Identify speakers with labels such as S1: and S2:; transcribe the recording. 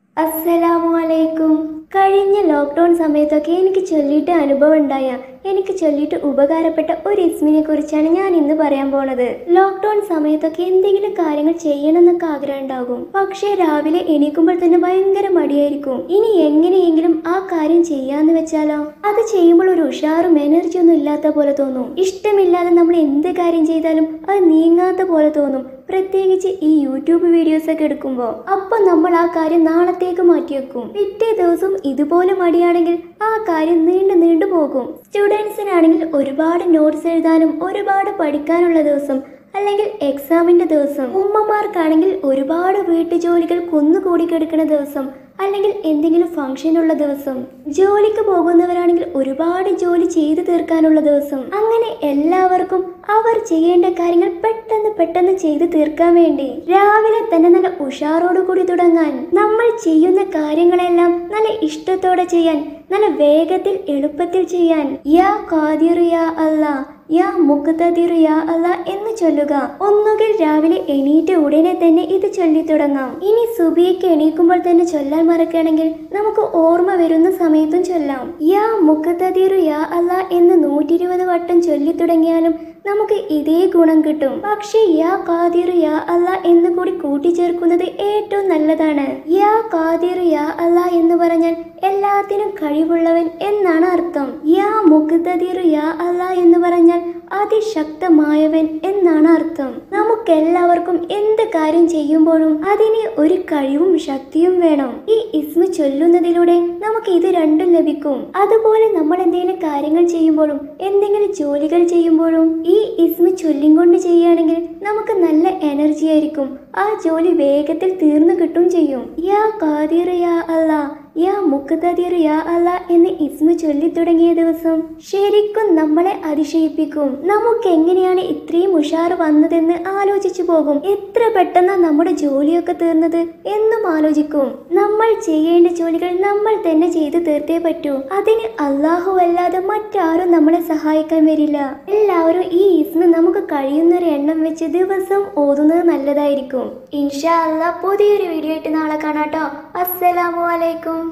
S1: അസ്സലാമു അലൈക്കും കഴിഞ്ഞ ലോക്ക്ഡൗൺ സമയത്തൊക്കെ എനിക്ക് ചൊല്ലിയിട്ട് അനുഭവം ഉണ്ടായ എനിക്ക് ചൊല്ലിയിട്ട് ഉപകാരപ്പെട്ട ഒരു ഇസ്മിനെ കുറിച്ചാണ് ഞാൻ ഇന്ന് പറയാൻ പോണത് ലോക്ക്ഡൗൺ സമയത്തൊക്കെ എന്തെങ്കിലും കാര്യങ്ങൾ ചെയ്യണം എന്നൊക്കെ ആഗ്രഹം ഉണ്ടാകും പക്ഷേ രാവിലെ എണീക്കുമ്പോൾ തന്നെ ഭയങ്കര മടിയായിരിക്കും ഇനി എങ്ങനെയെങ്കിലും ആ കാര്യം ചെയ്യാന്ന് വെച്ചാലോ അത് ചെയ്യുമ്പോൾ ഒരു ഉഷാറും എനർജി ഒന്നും ഇല്ലാത്ത പോലെ തോന്നും ഇഷ്ടമില്ലാതെ നമ്മൾ എന്ത് കാര്യം ചെയ്താലും അത് നീങ്ങാത്ത പോലെ തോന്നും പ്രത്യേകിച്ച് ഈ യൂട്യൂബ് വീഡിയോസ് ഒക്കെ എടുക്കുമ്പോൾ അപ്പൊ നമ്മൾ ആ കാര്യം നാളത്തേക്ക് മാറ്റിവെക്കും പിറ്റേ ദിവസം ഇതുപോലെ മടിയാണെങ്കിൽ ആ കാര്യം നീണ്ടു നീണ്ടു പോകും സ്റ്റുഡൻസിനാണെങ്കിൽ ഒരുപാട് നോട്ട്സ് എഴുതാനും ഒരുപാട് പഠിക്കാനുള്ള ദിവസം അല്ലെങ്കിൽ എക്സാമിന്റെ ദിവസം ഉമ്മമാർക്കാണെങ്കിൽ ഒരുപാട് വീട്ടുജോലികൾ കുന്നുകൂടി കിടക്കുന്ന ദിവസം അല്ലെങ്കിൽ എന്തെങ്കിലും ഫംഗ്ഷൻ ഉള്ള ദിവസം ജോലിക്ക് പോകുന്നവരാണെങ്കിൽ ഒരുപാട് ജോലി ചെയ്തു തീർക്കാനുള്ള ദിവസം അങ്ങനെ എല്ലാവർക്കും അവർ ചെയ്യേണ്ട കാര്യങ്ങൾ പെട്ടെന്ന് പെട്ടെന്ന് ചെയ്തു തീർക്കാൻ വേണ്ടി രാവിലെ തന്നെ നല്ല ഉഷാറോടു കൂടി തുടങ്ങാൻ നമ്മൾ ചെയ്യുന്ന കാര്യങ്ങളെല്ലാം നല്ല ഇഷ്ടത്തോടെ ചെയ്യാൻ നല്ല വേഗത്തിൽ എളുപ്പത്തിൽ ചെയ്യാൻ യാ ഖാദിർ യാ അല്ലാ യാ മുഖ്തദിർ യാ അല്ല എന്ന് ചൊല്ലുക ഒന്നുകിൽ രാവിലെ എണീറ്റ ഉടനെ തന്നെ ഇത് ചൊല്ലി തുടങ്ങാം ഇനി സുബിക്ക് എണീക്കുമ്പോൾ തന്നെ ചൊല്ലാൻ മറക്കുകയാണെങ്കിൽ നമുക്ക് ഓർമ്മ വരുന്ന സമയത്തും ചൊല്ലാം യാ മുഖ്തദിർ യാ അല്ല എന്ന് നൂറ്റി ഇരുപത് വട്ടം ചൊല്ലി തുടങ്ങിയാലും നമുക്ക് ഇതേ ഗുണം കിട്ടും പക്ഷേ യാ ഖാദിർ യാ അല്ല എന്ന് കൂടി കൂട്ടിച്ചേർക്കുന്നത് ഏറ്റവും നല്ലതാണ് യാ ഖാദിർ യാ അല്ല എന്ന് പറഞ്ഞാൽ എല്ലാത്തിനും കഴിവുള്ളവൻ എന്നാണ് അർത്ഥം യാ മുഖ്തദിർ യാ അല്ല എന്ന് പറഞ്ഞാൽ അതിശക്തമായവൻ എന്നാണ് അർത്ഥം നമുക്കെല്ലാവർക്കും എന്ത് കാര്യം ചെയ്യുമ്പോഴും അതിന് ഒരു കഴിവും ശക്തിയും വേണം ഈ ഇസ്മ ചൊല്ലുന്നതിലൂടെ നമുക്ക് ഇത് രണ്ടും ലഭിക്കും അതുപോലെ നമ്മൾ എന്തെങ്കിലും കാര്യങ്ങൾ ചെയ്യുമ്പോഴും എന്തെങ്കിലും ജോലികൾ ചെയ്യുമ്പോഴും ഈ ഇസ്മ ചൊല്ലിയും കൊണ്ട് ചെയ്യുകയാണെങ്കിൽ നമുക്ക് നല്ല എനർജി ആയിരിക്കും ആ ജോലി വേഗത്തിൽ തീർന്നു കിട്ടും ചെയ്യും യാ ഖാദിർ യാ അല്ലാ യാ മുഖ്തദിർ യാ അല്ല എന്ന് ഇസ്മ ചൊല്ലി തുടങ്ങിയ ദിവസം ശരിക്കും നമ്മളെ അതിശയിപ്പിക്കും നമുക്ക് എങ്ങനെയാണ് ഇത്രയും ഉഷാർ വന്നതെന്ന് ആലോചിച്ചു പോകും എത്ര പെട്ടെന്നാ നമ്മുടെ ജോലിയൊക്കെ തീർന്നത് എന്നും ആലോചിക്കും നമ്മൾ ചെയ്യേണ്ട ജോലികൾ നമ്മൾ തന്നെ ചെയ്തു തീർത്തേ പറ്റൂ അതിന് അള്ളാഹു അല്ലാതെ മറ്റാരും നമ്മളെ സഹായിക്കാൻ വരില്ല എല്ലാവരും ഈ ഇസ്മ നമുക്ക് കഴിയുന്നൊരു എണ്ണം വെച്ച് ദിവസം ഓതുന്നത് നല്ലതായിരിക്കും ഇൻഷാ അല്ലാ പുതിയൊരു വീഡിയോ ആയിട്ട് നാളെ കാണാട്ടോ അസ്സലാമു അലൈക്കും